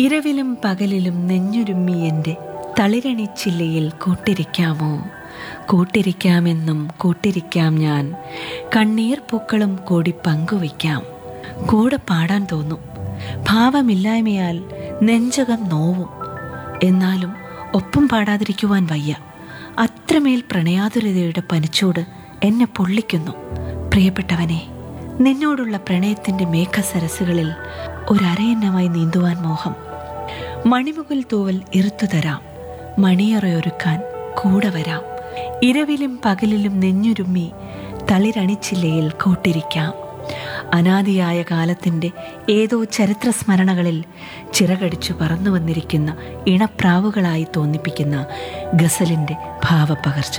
ഇരവിലും പകലിലും നെഞ്ഞുരുമ്മി എൻ്റെ തളിരണിച്ചില്ലയിൽ കൂട്ടിരിക്കാമോ കൂട്ടിരിക്കാമെന്നും കൂട്ടിരിക്കാം ഞാൻ കണ്ണീർ പൂക്കളും കൂടി പങ്കുവയ്ക്കാം കൂടെ പാടാൻ തോന്നും ഭാവമില്ലായ്മയാൽ നെഞ്ചകം നോവും എന്നാലും ഒപ്പം പാടാതിരിക്കുവാൻ വയ്യ അത്രമേൽ പ്രണയാതുരതയുടെ പനിച്ചൂട് എന്നെ പൊള്ളിക്കുന്നു പ്രിയപ്പെട്ടവനെ നിന്നോടുള്ള പ്രണയത്തിൻ്റെ മേഘസരസുകളിൽ ഒരരയന്നമായി നീന്തുവാൻ മോഹം മണിമുകിൽ തൂവൽ ഇറുത്തു തരാം മണിയറയൊരുക്കാൻ കൂടെ വരാം ഇരവിലും പകലിലും നെഞ്ഞുരുമ്മി തളിരണിച്ചില്ലയിൽ കൂട്ടിരിക്കാം അനാദിയായ കാലത്തിൻ്റെ ഏതോ ചരിത്ര സ്മരണകളിൽ ചിറകടിച്ചു പറന്നു വന്നിരിക്കുന്ന ഇണപ്രാവുകളായി തോന്നിപ്പിക്കുന്ന ഗസലിൻ്റെ ഭാവപ്പകർച്ച